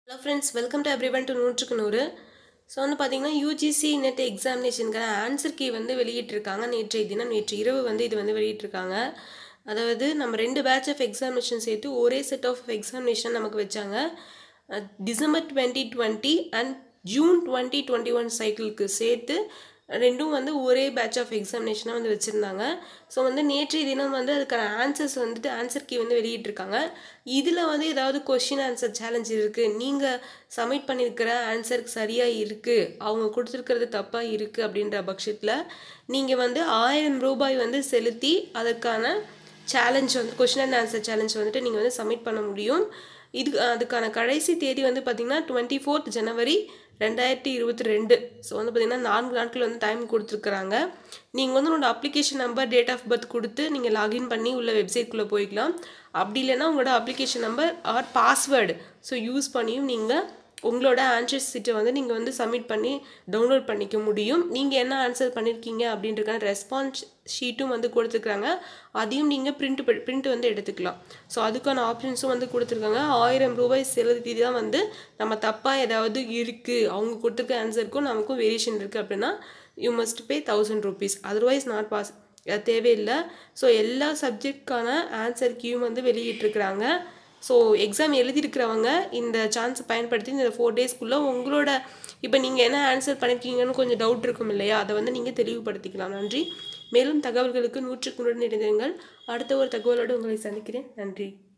hello friends welcome to everyone to நூற்றுக்கு நூறு so வந்து பார்த்தீங்கன்னா யூஜிசி நெட் எக்ஸாமினேஷனுக்கான ஆன்சர் கீ வந்து வெளியிட்டிருக்காங்க நேற்றைய தினம் நேற்று இரவு வந்து இது வந்து வெளியிட்டிருக்காங்க அதாவது நம்ம ரெண்டு பேட்ச் ஆஃப் எக்ஸாமினேஷன் சேர்த்து ஒரே செட் ஆஃப் எக்ஸாமினேஷன் நமக்கு வச்சாங்க ah December twenty twenty and June twenty twenty one சைக்கிளுக்கு சேர்த்து ரெண்டும் வந்து ஒரே பேட்ச் ஆஃப் எக்ஸாமினேஷனாக வந்து வச்சுருந்தாங்க ஸோ வந்து நேற்றைய தினம் வந்து அதுக்கான ஆன்சர்ஸ் வந்துட்டு ஆன்சர் கீ வந்து வெளியிட்டிருக்காங்க இதில் வந்து ஏதாவது கொஷின் ஆன்சர் சேலஞ்ச் இருக்குது நீங்கள் சப்மிட் பண்ணியிருக்கிற ஆன்சர் சரியாக இருக்குது அவங்க கொடுத்துருக்கிறது தப்பாக இருக்குது அப்படின்ற பட்சத்தில் நீங்கள் வந்து ஆயிரம் ரூபாய் வந்து செலுத்தி அதற்கான சேலஞ்ச் வந்து கொஷின் அண்ட் ஆன்சர் சேலஞ்ச் வந்துட்டு நீங்கள் வந்து சப்மிட் பண்ண முடியும் இது அதுக்கான கடைசி தேதி வந்து பார்த்திங்கன்னா டுவெண்ட்டி ஃபோர்த் ஜனவரி ரெண்டாயிரத்தி இருபத்தி ரெண்டு ஸோ வந்து பார்த்திங்கன்னா நான்கு நாட்கள் வந்து டைம் கொடுத்துருக்குறாங்க நீங்கள் வந்து உங்களோட application number date of birth கொடுத்து நீங்கள் லாகின் பண்ணி உள்ள வெப்சைட்குள்ளே போய்க்கலாம் அப்படி இல்லைன்னா உங்களோட application number or password so use பண்ணியும் நீங்கள் உங்களோட ஆன்சர் சீட்டை வந்து நீங்கள் வந்து சப்மிட் பண்ணி டவுன்லோட் பண்ணிக்க முடியும் நீங்கள் என்ன ஆன்சர் பண்ணியிருக்கீங்க அப்படின்றக்கான ரெஸ்பான்ஸ் ஷீட்டும் வந்து கொடுத்துருக்காங்க அதையும் நீங்கள் பிரிண்ட் பிரிண்ட் வந்து எடுத்துக்கலாம் ஸோ அதுக்கான ஆப்ஷன்ஸும் வந்து கொடுத்துருக்காங்க ஆயிரம் ரூபாய் செலுத்தி தான் வந்து நம்ம தப்பாக ஏதாவது இருக்குது அவங்க கொடுத்துருக்க ஆன்சருக்கும் நமக்கும் வேரியேஷன் இருக்குது அப்படின்னா you must pay thousand rupees otherwise not pass தேவையில்லை ஸோ எல்லா சப்ஜெக்ட்கான ஆன்சர் கியூம் வந்து வெளியிட்டிருக்கிறாங்க ஸோ எக்ஸாம் எழுதியிருக்கிறவங்க இந்த சான்ஸை பயன்படுத்தி இந்த ஃபோர் டேஸ்க்குள்ளே உங்களோட இப்போ நீங்கள் என்ன ஆன்சர் பண்ணியிருக்கீங்கன்னு கொஞ்சம் டவுட் இருக்கும் இல்லையா அதை வந்து நீங்கள் தெளிவுபடுத்திக்கலாம் நன்றி மேலும் தகவல்களுக்கு நூற்றுக்கு நூறு இணைந்திருங்கள் அடுத்த ஒரு தகவலோடு உங்களை சந்திக்கிறேன் நன்றி